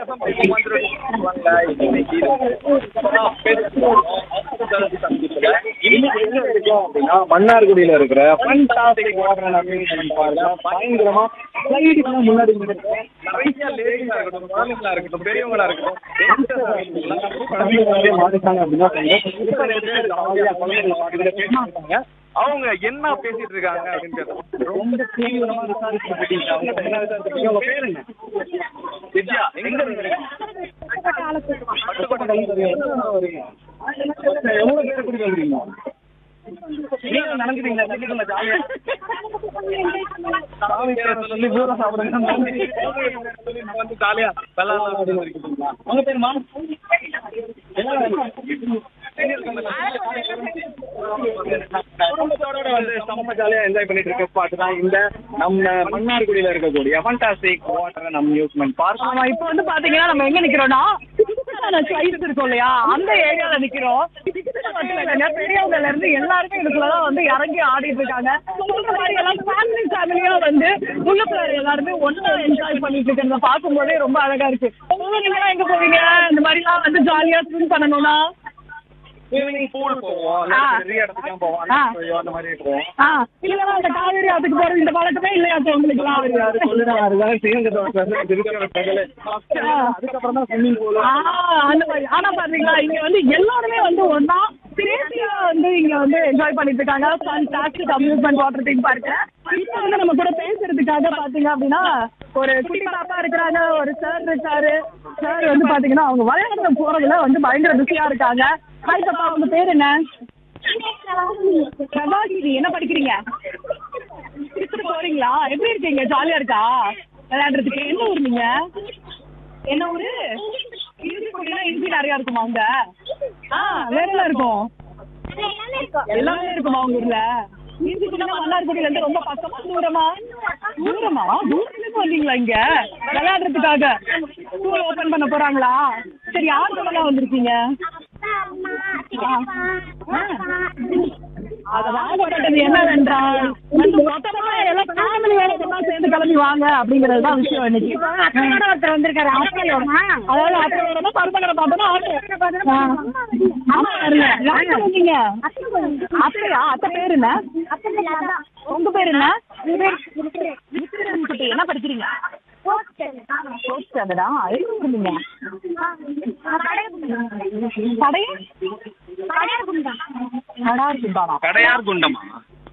மன்னார்குடியில இருக்கிற fantastic water amusement பார்க்ல பயங்கரமா ஸ்லைடுக்குலாம் முன்னாடி நின்னுட்டு நிறைய லேடிஸா இருக்கட்டும் குழந்தைங்களா இருக்கட்டும் பெரியவங்களா இருக்கட்டும் குழந்தைங்களே மாறிட்டாங்க அப்படின்னா இப்ப நிறைய பேர் ஜாலியா குழந்தைங்களை பார்த்துக்கிட்டு பேசிட்டு இருக்காங்க. அவங்க என்ன பேசிட்டு இருக்காங்க அப்படின்னு கேட்டோம் ரொம்ப தீவிரமா விசாரிச்சு போட்டீங்க அவங்க என்ன விசாரிச்சு உங்க பேர் என்ன வித்யா எங்க இருக்கீங்க பட்டுக்கோட்டை கல்லூரி எவ்வளவு வரீங்க எவ்வளவு பேர் கூட்டிட்டு வந்தீங்க நீங்க நினைக்கிறீங்களா தண்ணிக்குள்ள ஜாலியா சாமி பேரை சொல்லி பூரா சாப்பிடுங்க வந்து ஜாலியா விளையாடலாம் உங்க பேருமா குடும்பத்தோட வந்து செம்ம ஜாலியா என்ஜாய் பண்ணிட்டு இருக்க ஸ்பாட் தான் இந்த நம்ம மன்னார்குடியில இருக்கக்கூடிய ஃபண்டாஸ்டிக் வாட்டர் அம்யூஸ்மெண்ட் பார்க் ஆமா இப்போ வந்து பாத்தீங்கன்னா நம்ம எங்க நிக்கிறோம்னா ஸ்லைட்ஸ் இருக்கும் இல்லையா அந்த ஏரியால நிக்கிறோம் இதுக்கு மட்டும் இல்லைங்க பெரியவங்கல இருந்து எல்லாருமே இதுக்குள்ளதான் வந்து இறங்கி ஆடிட்டு இருக்காங்க சொல்ற மாதிரி எல்லாம் ஃபேமிலி ஃபேமிலியா வந்து உள்ள பிள்ளைங்க எல்லாருமே ஒண்ணா என்ஜாய் பண்ணிட்டு இருக்கிறத பார்க்கும்போதே ரொம்ப அழகா இருக்கு நீங்க எங்க போவீங்க இந்த மாதிரி எல்லாம் வந்து ஜாலியா ஸ்விம் பண்ணணும்னா ஸ்விமிங் பூல் போவோம் ஆ. பெரிய இடத்துக்கு போவோம் ஆ. ஐயோ, அந்த மாதிரி போவோம் ஆ இல்லைன்னா அந்த காவேரி அதுக்கு போறது இந்த பழக்கமே இல்லையா உங்களுக்கு எல்லாம் அதுக்கப்புறம் தான் ஸ்விம்மிங் பூல் ஆ, அந்த மாதிரி ஆனா பாத்தீங்களா இங்க வந்து எல்லாருமே வந்து ஒன்னா கிரேசியா வந்து இங்க வந்து என்ஜாய் பண்ணிட்டு இருக்காங்க ஃபண்டாஸ்டிக் அம்யூஸ்மெண்ட் வாட்டர் தீம் பார்க்க இப்போ வந்து நம்ம கூட பேசுறதுக்காக பாத்தீங்க அப்படின்னா ஒரு குட்டி பாப்பா இருக்கிறாங்க ஒரு சார் இருக்காரு சார் வந்து பாத்தீங்கன்னா அவங்க விளையாடுற போறதுல வந்து பயங்கர பிஸியா இருக்காங்க ஹாய் பாப்பா உங்க பேர் என்ன பிரபாகிரி என்ன படிக்கிறீங்க திருப்பதி போறீங்களா எப்படி இருக்கீங்க ஜாலியா இருக்கா விளையாடுறதுக்கு என்ன ஊர் நீங்க என்ன ஊரு இஞ்சிக்குடினா இஞ்சி நிறைய இருக்குமா அங்க ஆ வேற எல்லாம் இருக்கும் எல்லாமே இருக்குமா உங்க ஊர்ல இஞ்சிக்குடினா மன்னார்குடியில இருந்து ரொம்ப பக்கமா தூரமா தூரமா தூரத்துல இருந்து வந்தீங்களா இங்க விளையாடுறதுக்காக ஸ்கூல் ஓபன் பண்ண போறாங்களா சரி யார் கூடலாம் வந்திருக்கீங்க ஆ. ஆ. அதெல்லாம் போட்டது என்னவென்றால் வந்து மொத்தமா எல்லாம் ஃபேமிலியோட ஒண்ணா சேர்ந்து கிளம்பி வாங்க அப்படிங்கறது தான் விஷயம் இன்னைக்கு ஒருத்தர் வந்திருக்காரு அதாவது அத்தையோட பருத்தக்கடை பார்த்தோம்னா ஆட்டோ ஆமா பாருங்க யார் வந்தீங்க அத்தையா அத்தை பேர் என்ன உங்க பேர் என்ன விக்ரம் குட்டி என்ன படிக்கிறீங்க ஃபோர்த் ஸ்டாண்டர்டா எங்க இருந்தீங்க கடை கடார்குண்டானா கடையார் குண்டமா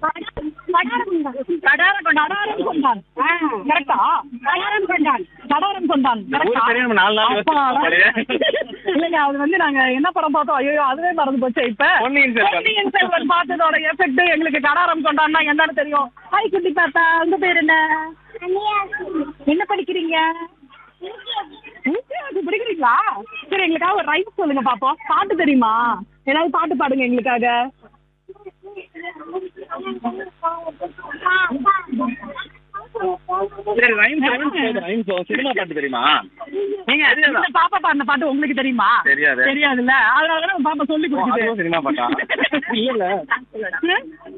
கடாரம் கடாரம் கொண்டான் கரெக்டா கடாரம் கொண்டான் கடாரம் கொண்டான் கரெக்டா ஊர் தெரியாம நாலு நாள் யோசிச்சு அப்பாடா. போறியே. இல்லைங்க அது வந்து நாங்க என்ன படம் பார்த்தோம் ஐயோ அதுவே மறந்து போச்சு இப்ப பொன்னியின் செல்வன். பொன்னியின் செல்வன் பார்த்ததோட எஃபெக்ட் எங்களுக்கு கடாரம் கொண்டான்னா என்னன்னு தெரியும் ஹாய் குட்டி பாத்தா உங்க பேர் என்ன என்ன படிக்கிறீங்க UKG படிக்கிறீங்களா சரி எங்களுக்காக ஒரு ரைட் சொல்லுங்க பாப்போம் பாட்டு தெரியுமா ஏதாவது பாட்டு பாடுங்க எங்களுக்காக சரி ரைம் ரைம் சினிமா பாட்டு தெரியுமா நீங்க இந்த பாப்பா பாடின பாட்டு உங்களுக்கு தெரியுமா தெரியாது. தெரியாதுல்ல அதனால தான் பாப்பா சொல்லி கொடுக்குது அதுவும் சினிமா பாட்டா இல்ல